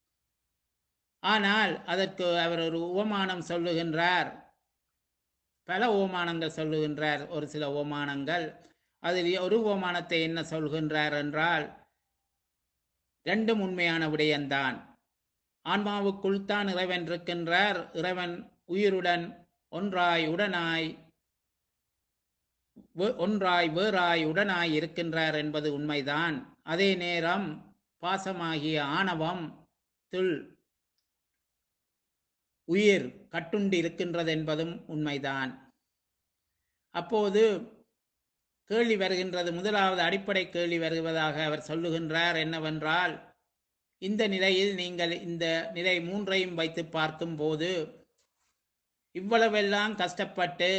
ஆனால் அதற்கு அவர் ஒரு உவமானம் சொல்லுகின்றார் பல உவமானங்கள் சொல்லுகின்றார் ஒரு சில உவமானங்கள் அதில் ஒரு உவமானத்தை என்ன சொல்கின்றார் என்றால் ரெண்டும் உண்மையான விடயம்தான் ஆன்மாவுக்குள் தான் இறைவன் இருக்கின்றார் இறைவன் உயிருடன் ஒன்றாய் உடனாய் வே- ஒன்றாய் வேறாய் உடனாய் இருக்கின்றார் என்பது உண்மைதான் அதே நேரம் பாசமாகிய ஆணவம் துள் உயிர் கட்டுண்டு இருக்கின்றது என்பதும் உண்மைதான் அப்போது கேள்வி வருகின்றது முதலாவது அடிப்படை கேள்வி வருவதாக அவர் சொல்லுகின்றார் என்னவென்றால் இந்த நிலையில் நீங்கள் இந்த நிலை மூன்றையும் வைத்து பார்க்கும்போது இவ்வளவெல்லாம் கஷ்டப்பட்டு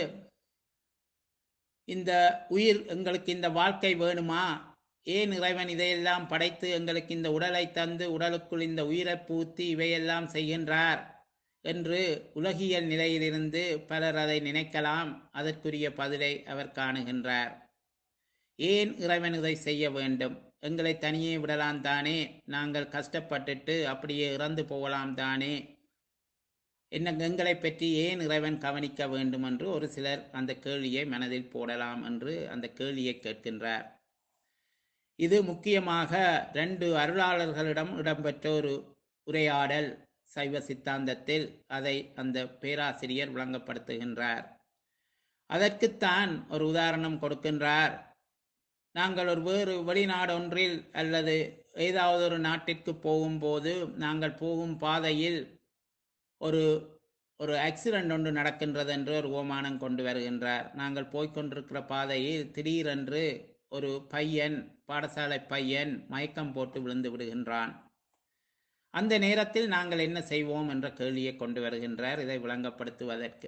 இந்த உயிர் எங்களுக்கு இந்த வாழ்க்கை வேணுமா ஏன் இறைவன் இதையெல்லாம் படைத்து எங்களுக்கு இந்த உடலை தந்து உடலுக்குள் இந்த உயிரை பூத்தி இவையெல்லாம் செய்கின்றார் என்று உலகியல் நிலையிலிருந்து பலர் அதை நினைக்கலாம் அதற்குரிய பதிலை அவர் காணுகின்றார் ஏன் இறைவன் இதை செய்ய வேண்டும் எங்களை தனியே விடலாம் தானே நாங்கள் கஷ்டப்பட்டுட்டு அப்படியே இறந்து போகலாம் தானே என்ன எங்களை பற்றி ஏன் இறைவன் கவனிக்க வேண்டும் என்று ஒரு சிலர் அந்த கேள்வியை மனதில் போடலாம் என்று அந்த கேள்வியை கேட்கின்றார் இது முக்கியமாக ரெண்டு அருளாளர்களிடம் இடம்பெற்ற ஒரு உரையாடல் சைவ சித்தாந்தத்தில் அதை அந்த பேராசிரியர் விளங்கப்படுத்துகின்றார் அதற்குத்தான் ஒரு உதாரணம் கொடுக்கின்றார் நாங்கள் ஒரு வேறு வெளிநாடு ஒன்றில் அல்லது ஏதாவது ஒரு நாட்டிற்கு போகும்போது நாங்கள் போகும் பாதையில் ஒரு ஒரு ஆக்சிடென்ட் ஒன்று நடக்கின்றது என்று ஒரு ஓமானம் கொண்டு வருகின்றார் நாங்கள் போய்க்கொண்டிருக்கிற பாதையில் திடீரென்று ஒரு பையன் பாடசாலை பையன் மயக்கம் போட்டு விழுந்து விடுகின்றான் அந்த நேரத்தில் நாங்கள் என்ன செய்வோம் என்ற கேள்வியை கொண்டு வருகின்றார் இதை விளங்கப்படுத்துவதற்கு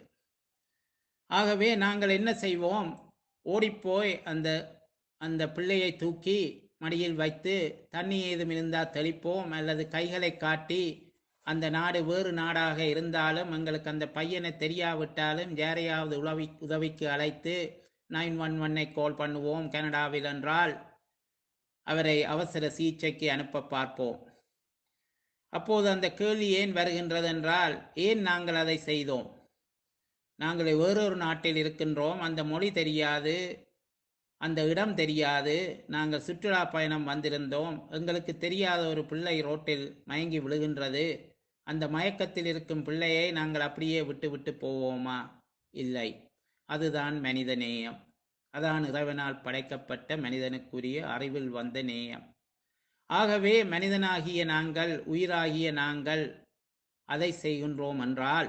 ஆகவே நாங்கள் என்ன செய்வோம் ஓடிப்போய் அந்த அந்த பிள்ளையை தூக்கி மடியில் வைத்து தண்ணி ஏதும் இருந்தால் தெளிப்போம் அல்லது கைகளை காட்டி அந்த நாடு வேறு நாடாக இருந்தாலும் எங்களுக்கு அந்த பையனை தெரியாவிட்டாலும் யாரையாவது உதவி உதவிக்கு அழைத்து நைன் ஒன் ஒன்னை கால் பண்ணுவோம் கனடாவில் என்றால் அவரை அவசர சிகிச்சைக்கு அனுப்ப பார்ப்போம் அப்போது அந்த கேள்வி ஏன் வருகின்றது என்றால் ஏன் நாங்கள் அதை செய்தோம் நாங்கள் வேறொரு நாட்டில் இருக்கின்றோம் அந்த மொழி தெரியாது அந்த இடம் தெரியாது நாங்கள் சுற்றுலா பயணம் வந்திருந்தோம் எங்களுக்கு தெரியாத ஒரு பிள்ளை ரோட்டில் மயங்கி விழுகின்றது அந்த மயக்கத்தில் இருக்கும் பிள்ளையை நாங்கள் அப்படியே விட்டு விட்டு போவோமா இல்லை அதுதான் மனித நேயம் அதான் இறைவனால் படைக்கப்பட்ட மனிதனுக்குரிய அறிவில் வந்த நேயம் ஆகவே மனிதனாகிய நாங்கள் உயிராகிய நாங்கள் அதை செய்கின்றோம் என்றால்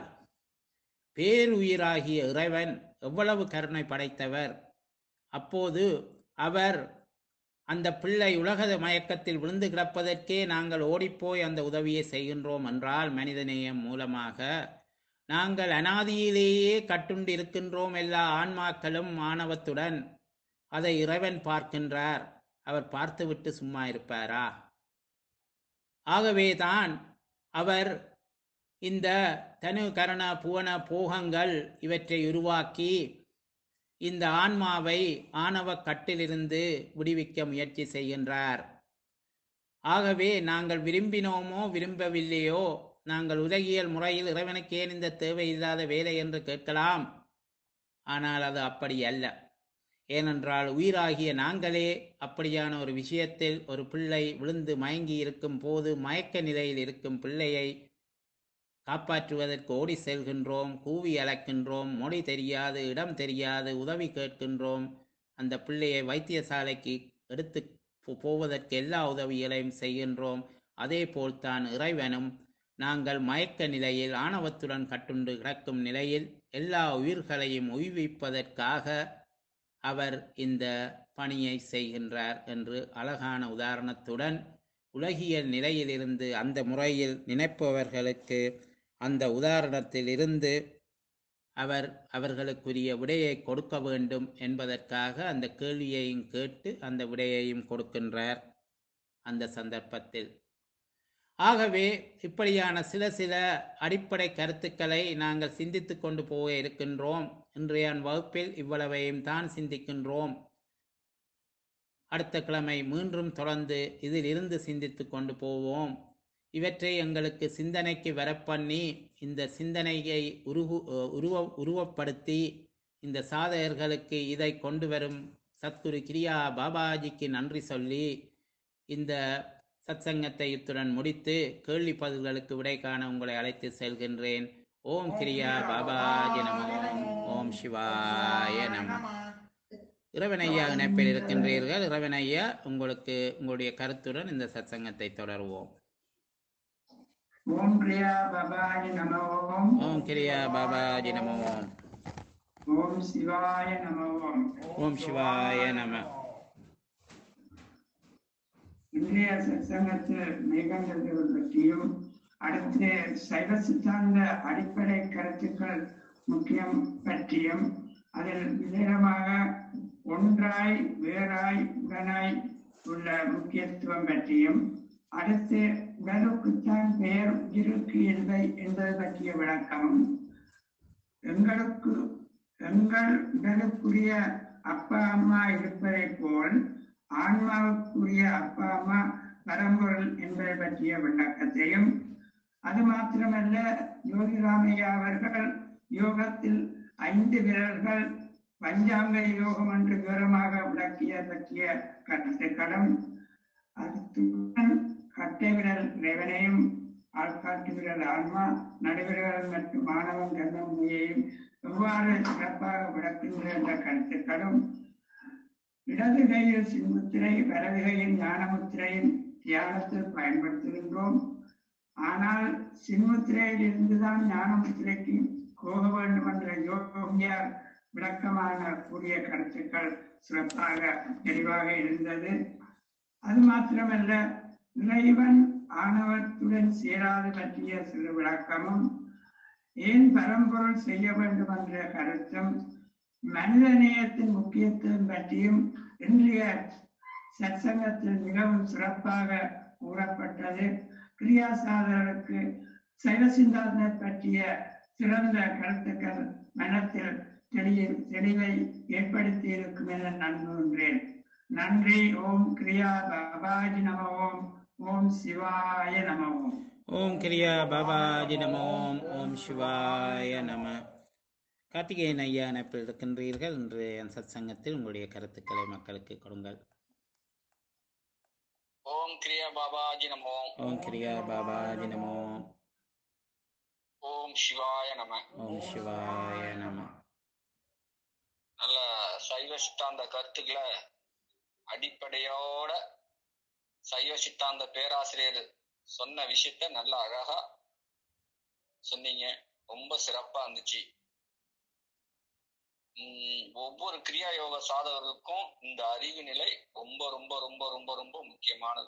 பேருயிராகிய இறைவன் எவ்வளவு கருணை படைத்தவர் அப்போது அவர் அந்த பிள்ளை உலக மயக்கத்தில் விழுந்து கிடப்பதற்கே நாங்கள் ஓடிப்போய் அந்த உதவியை செய்கின்றோம் என்றால் மனிதநேயம் மூலமாக நாங்கள் அனாதியிலேயே கட்டுண்டு இருக்கின்றோம் எல்லா ஆன்மாக்களும் மாணவத்துடன் அதை இறைவன் பார்க்கின்றார் அவர் பார்த்துவிட்டு சும்மா இருப்பாரா ஆகவேதான் அவர் இந்த தனு கரண புவன போகங்கள் இவற்றை உருவாக்கி இந்த ஆன்மாவை ஆணவ கட்டிலிருந்து விடுவிக்க முயற்சி செய்கின்றார் ஆகவே நாங்கள் விரும்பினோமோ விரும்பவில்லையோ நாங்கள் உலகியல் முறையில் இறைவனுக்கு ஏன் இந்த தேவையில்லாத வேலை என்று கேட்கலாம் ஆனால் அது அப்படி அல்ல ஏனென்றால் உயிராகிய நாங்களே அப்படியான ஒரு விஷயத்தில் ஒரு பிள்ளை விழுந்து மயங்கி இருக்கும் போது மயக்க நிலையில் இருக்கும் பிள்ளையை காப்பாற்றுவதற்கு ஓடி செல்கின்றோம் கூவி அழைக்கின்றோம் மொழி தெரியாது இடம் தெரியாது உதவி கேட்கின்றோம் அந்த பிள்ளையை வைத்தியசாலைக்கு எடுத்து போ- போவதற்கு எல்லா உதவிகளையும் செய்கின்றோம் அதே போல்தான் இறைவனும் நாங்கள் மயக்க நிலையில் ஆணவத்துடன் கட்டுண்டு கிடக்கும் நிலையில் எல்லா உயிர்களையும் உய்விப்பதற்காக அவர் இந்த பணியை செய்கின்றார் என்று அழகான உதாரணத்துடன் உலகியல் நிலையிலிருந்து அந்த முறையில் நினைப்பவர்களுக்கு அந்த உதாரணத்தில் இருந்து அவர் அவர்களுக்குரிய விடையை கொடுக்க வேண்டும் என்பதற்காக அந்த கேள்வியையும் கேட்டு அந்த விடையையும் கொடுக்கின்றார் அந்த சந்தர்ப்பத்தில் ஆகவே இப்படியான சில சில அடிப்படை கருத்துக்களை நாங்கள் சிந்தித்து கொண்டு போக இருக்கின்றோம் இன்றைய வகுப்பில் இவ்வளவையும் தான் சிந்திக்கின்றோம் அடுத்த கிழமை மீண்டும் தொடர்ந்து இதில் இருந்து சிந்தித்து கொண்டு போவோம் இவற்றை எங்களுக்கு சிந்தனைக்கு வரப்பண்ணி இந்த சிந்தனையை உருகு உருவ உருவப்படுத்தி இந்த சாதகர்களுக்கு இதை கொண்டு வரும் சத்குரு கிரியா பாபாஜிக்கு நன்றி சொல்லி இந்த சத்சங்கத்தை இத்துடன் முடித்து கேள்வி பதில்களுக்கு விடை காண உங்களை அழைத்து செல்கின்றேன் ஓம் கிரியா பாபாஜி நம ஓம் சிவாய நம இறைவனையா இணைப்பில் இருக்கின்றீர்கள் இறைவனையா உங்களுக்கு உங்களுடைய கருத்துடன் இந்த சத்சங்கத்தை தொடருவோம் ஓம் பிரியா பபாய நம ஓம் ஓம் கிரியா பாபாஜி நம ஓம் ஓம் சிவாய நம ஓம் ஓம் சிவாய நம இன்றைய சத்சங்கத்தில் மேகங்கள் பற்றியும் அடுத்து சைவ சித்தாந்த அடிப்படை கருத்துக்கள் முக்கியம் பற்றியும் அதில் விதமாக ஒன்றாய் வேறாய் உடனாய் உள்ள முக்கியத்துவம் பற்றியும் அடுத்து உடலுக்குத்தான் பெயர் உயிருக்கு இல்லை என்பது பற்றிய விளக்கமும் எங்களுக்கு எங்கள் உடலுக்குரிய அப்பா அம்மா இருப்பதை போல் ஆன்மாவுக்குரிய அப்பா அம்மா பரம்பொருள் என்பதை பற்றிய விளக்கத்தையும் அது மாத்திரமல்ல யோகி ராமையா அவர்கள் யோகத்தில் ஐந்து விரல்கள் பஞ்சாங்க யோகம் என்று விவரமாக விளக்கிய பற்றிய கருத்துக்களும் அதுடன் கட்டை விரல் இறைவனையும் ஆள்காட்டு விரல் ஆன்மா நடுவிரல் மற்றும் மாணவன் கர்மமுனையையும் எவ்வாறு சிறப்பாக விளக்குகின்ற என்ற கருத்துக்களும் இடது கையில் சின்முத்திரை வலது கையில் ஞானமுத்திரையின் தியானத்தில் பயன்படுத்துகின்றோம் ஆனால் சின்முத்திரையில் இருந்துதான் ஞானமுத்திரைக்கு போக வேண்டும் என்ற யோகியார் விளக்கமான கூடிய கருத்துக்கள் சிறப்பாக தெளிவாக இருந்தது அது மாத்திரமல்ல இறைவன் ஆணவத்துடன் சேராது பற்றிய சிறு விளக்கமும் ஏன் பரம்பொருள் செய்ய வேண்டும் என்ற கருத்தும் மனித நேயத்தின் முக்கியத்துவம் பற்றியும் இன்றைய சத்சங்கத்தில் மிகவும் சிறப்பாக கூறப்பட்டது கிரியாசாதருக்கு சைவ சிந்தாந்தனை பற்றிய சிறந்த கருத்துக்கள் மனத்தில் தெளிய தெளிவை ஏற்படுத்தி இருக்கும் என நம்புகின்றேன் நன்றி ஓம் கிரியா பாபாஜி நம ஓம் ஓம் சிவாய நம ஓம் ஓம் கிரியா பாபாஜி நம ஓம் ஓம் சிவாய நம கார்த்திகேயன் ஐயா இணைப்பில் இருக்கின்றீர்கள் இன்று என் சத்சங்கத்தில் உங்களுடைய கருத்துக்களை மக்களுக்கு கொடுங்கள் ஓம் கிரியா பாபாஜி நமோ ஓம் கிரியா பாபாஜி நம ஓம் ஓம் சிவாய நம ஓம் சிவாய நம நல்ல சைவ சித்தாந்த கருத்துக்களை அடிப்படையோட சைவ சித்தாந்த பேராசிரியர் சொன்ன விஷயத்த நல்ல அழகா சொன்னீங்க ரொம்ப சிறப்பா இருந்துச்சு உம் ஒவ்வொரு கிரியா யோக சாதகர்களுக்கும் இந்த அறிவு நிலை ரொம்ப ரொம்ப ரொம்ப ரொம்ப ரொம்ப முக்கியமானது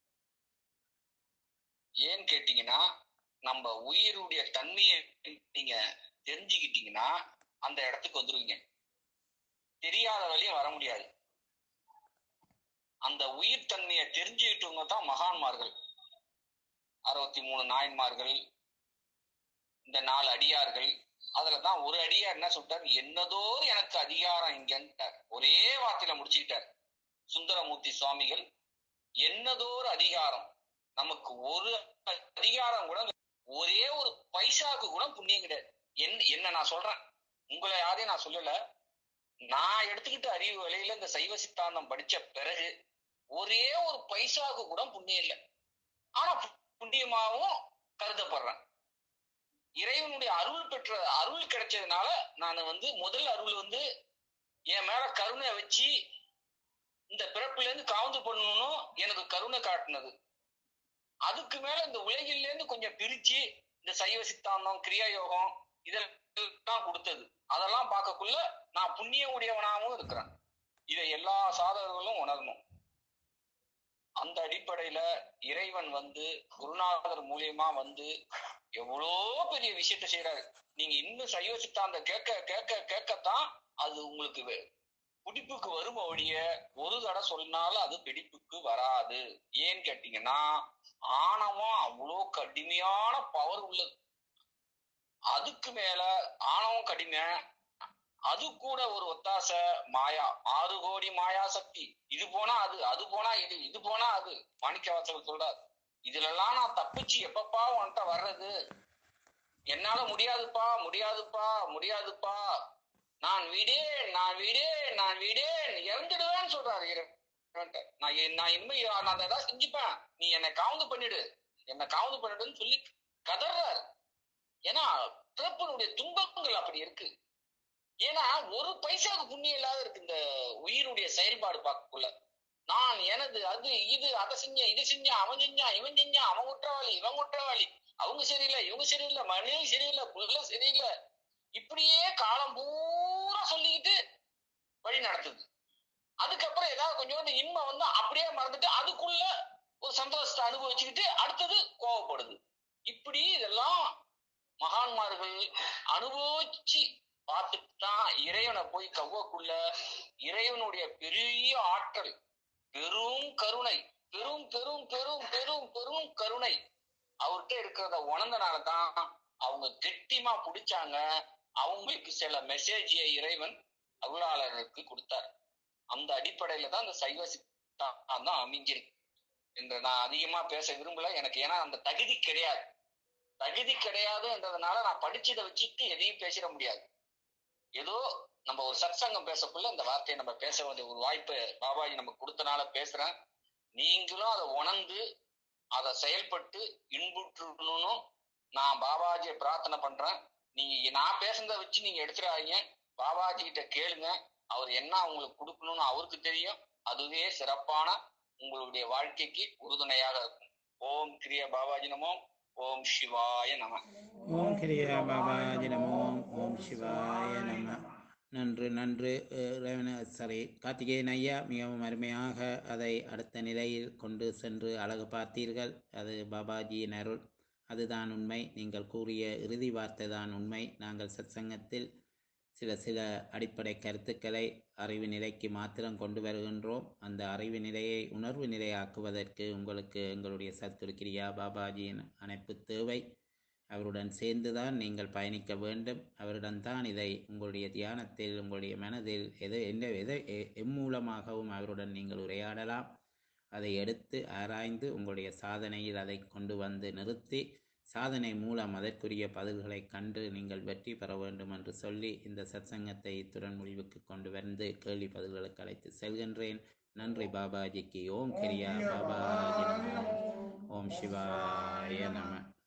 ஏன்னு கேட்டீங்கன்னா நம்ம உயிருடைய தன்மையை நீங்க தெரிஞ்சுக்கிட்டீங்கன்னா அந்த இடத்துக்கு வந்துருவீங்க தெரியாத வழியும் வர முடியாது அந்த உயிர் தன்மையை தெரிஞ்சுக்கிட்டவங்க தான் மகான்மார்கள் அறுபத்தி மூணு நாயன்மார்கள் இந்த நாலு அடியார்கள் அதுல தான் ஒரு அடியார் என்ன சொல்லிட்டார் என்னதோ எனக்கு அதிகாரம் இங்கன்ட்டார் ஒரே வார்த்தையில முடிச்சுக்கிட்டார் சுந்தரமூர்த்தி சுவாமிகள் என்னதோர் அதிகாரம் நமக்கு ஒரு அதிகாரம் கூட ஒரே ஒரு பைசாக்கு கூட புண்ணியம் கிடையாது என்ன என்ன நான் சொல்றேன் உங்களை யாரையும் நான் சொல்லல நான் எடுத்துக்கிட்ட அறிவு வழியில இந்த சைவ சித்தாந்தம் படிச்ச பிறகு ஒரே ஒரு பைசாக்கு கூட புண்ணியம் இல்லை ஆனா பு- புண்ணியமாவும் கருதப்படுறேன் இறைவனுடைய அருள் பெற்ற அருள் கிடைச்சதுனால நான் வந்து முதல் அருள் வந்து என் மேல கருணை வச்சு இந்த பிறப்புல இருந்து காவந்து பண்ணணும் எனக்கு கருணை காட்டினது அதுக்கு மேல இந்த உலகில இருந்து கொஞ்சம் பிரிச்சு இந்த சைவ சித்தாந்தம் கிரியா யோகம் இதெல்லாம் கொடுத்தது அதெல்லாம் பார்க்கக்குள்ள நான் புண்ணிய உடையவனாகவும் இருக்கிறேன் இதை எல்லா சாதகர்களும் உணரணும் அந்த அடிப்படையில இறைவன் வந்து குருநாதர் மூலியமா வந்து எவ்வளோ பெரிய விஷயத்த செய்யறாரு நீங்க இன்னும் சைவ சித்தாந்த கேட்க கேட்க கேட்கத்தான் அது உங்களுக்கு வே- பிடிப்புக்கு வரும் ஒழிய ஒரு தடவை சொன்னாலும் அது பிடிப்புக்கு வராது ஏன்னு கேட்டீங்கன்னா ஆணவம் அவ்வளோ கடுமையான பவர் உள்ளது அதுக்கு மேல ஆணவம் கடுமை அது கூட ஒரு ஒத்தாசை மாயா ஆறு கோடி மாயா சக்தி இது போனா அது அது போனா இது இது போனா அது மாணிக்கவாசகர் சொல்றார் இதுல எல்லாம் நான் தப்பிச்சு எப்பப்பா உன்கிட்ட வர்றது என்னால முடியாதுப்பா முடியாதுப்பா முடியாதுப்பா நான் விடேன் நான் விடேன் நான் விடேன் இறந்துடுவேன்னு சொல்றாரு இறைவன்ட்ட. நான் எ- நான் இனிமே நான் ஏதாவது செஞ்சுப்பேன் நீ என்னை காவுந்து பண்ணிடு என்னை காவுந்து பண்ணிடுன்னு சொல்லி கதறாரு ஏன்னா பிறப்பினுடைய துன்பங்கள் அப்படி இருக்கு ஏன்னா ஒரு பைசாக்கு புண்ணியம் இல்லாத இருக்கு இந்த உயிருடைய செயல்பாடு பார்க்கக்குள்ள நான் எனது அது இது அதை செஞ்சேன் இது செஞ்சேன் அவன் செஞ்சான் இவன் செஞ்சான் அவன் குற்றவாளி இவன் குற்றவாளி அவங்க சரியில்லை இவங்க சரியில்லை மனைவி சரியில்லை புள்ள சரியில்லை இப்படியே காலம் பூரா சொல்லிக்கிட்டு வழி நடத்துது அதுக்கப்புறம் ஏதாவது கொஞ்சோண்டு இன்பம் வந்து அப்படியே மறந்துட்டு அதுக்குள்ள ஒரு சந்தோஷத்தை அனுபவிச்சுக்கிட்டு அடுத்தது கோவப்படுது இப்படி இதெல்லாம் மகான்மார்கள் அனுபவிச்சு பார்த்துட்டு தான் இறைவனை போய் கவ்வக்குள்ள இறைவனுடைய பெரிய ஆற்றல் பெரும் கருணை பெரும் பெரும் பெரும் பெரும் பெரும் கருணை அவர்கிட்ட இருக்கிறத உணர்ந்தனால தான் அவங்க கெட்டிமா பிடிச்சாங்க அவங்களுக்கு சில மெசேஜியை இறைவன் அருளாளர்களுக்கு கொடுத்தார் அந்த அடிப்படையில தான் அந்த சைவ சித்தாந்தம் தான் அமைஞ்சிருக்கு என்று நான் அதிகமா பேச விரும்பல எனக்கு ஏன்னா அந்த தகுதி கிடையாது தகுதி கிடையாதுன்றதுனால நான் படிச்சதை வச்சுட்டு எதையும் பேசிட முடியாது ஏதோ நம்ம ஒரு சத்சங்கம் பேசக்குள்ள இந்த வார்த்தையை நம்ம பேச வேண்டிய ஒரு வாய்ப்பை பாபாஜி நமக்கு கொடுத்தனால பேசுறேன் நீங்களும் அதை உணர்ந்து அதை செயல்பட்டு இன்புற்றணும் நான் பாபாஜியை பிரார்த்தனை பண்றேன் நீங்க நான் பேசுனதை வச்சு நீங்க எடுத்துறாதீங்க பாபாஜி கிட்ட கேளுங்க அவர் என்ன உங்களுக்கு கொடுக்கணும்னு அவருக்கு தெரியும் அதுவே சிறப்பான உங்களுடைய வாழ்க்கைக்கு உறுதுணையாக இருக்கும் ஓம் கிரிய பாபாஜி நமோ ஓம் சிவாய நம ஓம் கிரியா பாபாஜி நமோ ஓம் சிவாய நம நன்று நன்று அஹ், இறைவன சாரி கார்த்திகேயன் ஐயா மிகவும் அருமையாக அதை அடுத்த நிலையில் கொண்டு சென்று அழகு பார்த்தீர்கள் அது பாபாஜியின் அருள் அதுதான் உண்மை நீங்கள் கூறிய இறுதி வார்த்தை தான் உண்மை நாங்கள் சத்சங்கத்தில் சில சில அடிப்படை கருத்துக்களை அறிவு நிலைக்கு மாத்திரம் கொண்டு வருகின்றோம் அந்த அறிவு நிலையை உணர்வு நிலையாக்குவதற்கு உங்களுக்கு எங்களுடைய சத்குரு கிரியா பாபாஜியின் அணைப்பு தேவை அவருடன் சேர்ந்துதான் நீங்கள் பயணிக்க வேண்டும் அவரிடம்தான் இதை உங்களுடைய தியானத்தில் உங்களுடைய மனதில் எது எந்த எதை எ- எம்மூலமாகவும் அவருடன் நீங்கள் உரையாடலாம் அதை எடுத்து ஆராய்ந்து உங்களுடைய சாதனையில் அதை கொண்டு வந்து நிறுத்தி சாதனை மூலம் அதற்குரிய பதில்களை கண்டு நீங்கள் வெற்றி பெற வேண்டும் என்று சொல்லி இந்த சத்சங்கத்தை இத்துடன் முடிவுக்கு கொண்டு வந்து கேள்வி பதில்களுக்கு அழைத்து செல்கின்றேன் நன்றி பாபாஜிக்கு ஓம் கிரியா பாபாஜி நமோ ஓம் சிவாய நம